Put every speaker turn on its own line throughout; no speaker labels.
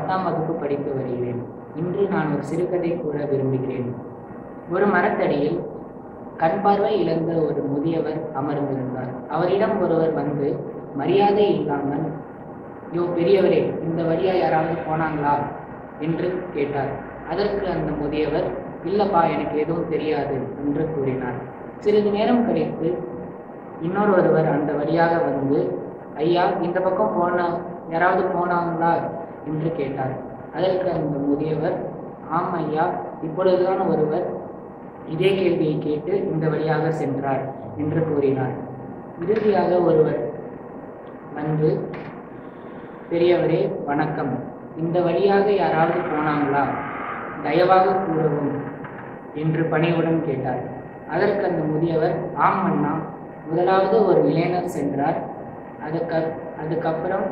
பத்தாம் வகுப்பு படித்து வருகிறேன் இன்று நான் ஒரு சிறுகதை கூற விரும்புகிறேன் ஒரு மரத்தடியில் கண் பார்வை இழந்த ஒரு முதியவர் அமர்ந்திருந்தார் அவரிடம் ஒருவர் வந்து மரியாதை இல்லாமல் யோ பெரியவரே இந்த வழியா யாராவது போனாங்களா என்று கேட்டார் அதற்கு அந்த முதியவர் இல்லப்பா எனக்கு எதுவும் தெரியாது என்று கூறினார் சிறிது நேரம் கழித்து இன்னொரு ஒருவர் அந்த வழியாக வந்து ஐயா இந்த பக்கம் போன யாராவது போனாங்களா என்று கேட்டார் அதற்கு அந்த முதியவர் ஆம் ஐயா இப்பொழுதுதான் ஒருவர் இதே கேள்வியை கேட்டு இந்த வழியாக சென்றார் என்று கூறினார் இறுதியாக ஒருவர் வந்து பெரியவரே வணக்கம் இந்த வழியாக யாராவது போனாங்களா தயவாக கூறவும் என்று பணிவுடன் கேட்டார் அதற்கு அந்த முதியவர் ஆம் அண்ணா முதலாவது ஒரு இளைஞர் சென்றார் அதுக்கு அதுக்கப்புறம்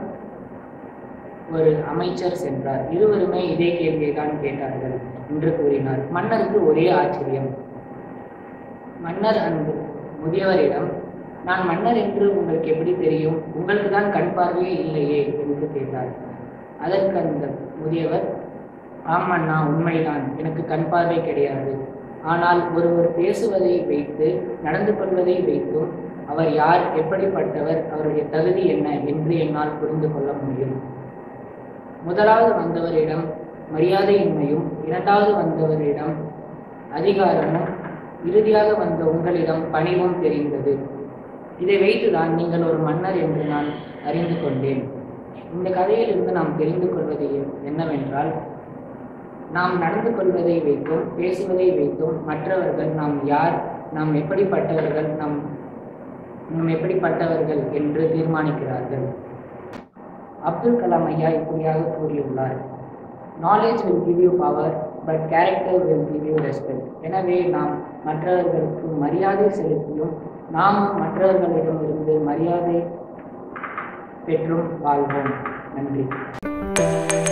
ஒரு அமைச்சர் சென்றார் இருவருமே இதே கேள்வியை தான் கேட்டார்கள் என்று கூறினார் மன்னருக்கு ஒரே ஆச்சரியம் மன்னர் அந்த முதியவரிடம் நான் மன்னர் என்று உங்களுக்கு எப்படி தெரியும் உங்களுக்கு தான் கண் பார்வையே இல்லையே என்று கேட்டார் அதற்கு அந்த முதியவர் ஆம் அண்ணா உண்மைதான் எனக்கு கண் பார்வை கிடையாது ஆனால் ஒருவர் பேசுவதை வைத்து நடந்து கொள்வதை வைத்தும் அவர் யார் எப்படிப்பட்டவர் அவருடைய தகுதி என்ன என்று என்னால் புரிந்து கொள்ள முடியும் முதலாவது வந்தவரிடம் மரியாதையின்மையும் இரண்டாவது வந்தவரிடம் அதிகாரமும் இறுதியாக வந்த உங்களிடம் பணிவும் தெரிந்தது இதை வைத்துதான் நீங்கள் ஒரு மன்னர் என்று நான் அறிந்து கொண்டேன் இந்த கதையிலிருந்து நாம் தெரிந்து கொள்வது என்னவென்றால் நாம் நடந்து கொள்வதை வைத்தும் பேசுவதை வைத்தும் மற்றவர்கள் நாம் யார் நாம் எப்படிப்பட்டவர்கள் நாம் நாம் எப்படிப்பட்டவர்கள் என்று தீர்மானிக்கிறார்கள் அப்துல் கலாம் ஐயா இப்படியாக கூறியுள்ளார் knowledge will give you power but character will give you respect எனவே நாம் மற்றவர்களுக்கு மரியாதை செலுத்தியும் நாமும் மற்றவர்களிடமிருந்து மரியாதை பெற்றும் வாழ்வோம் நன்றி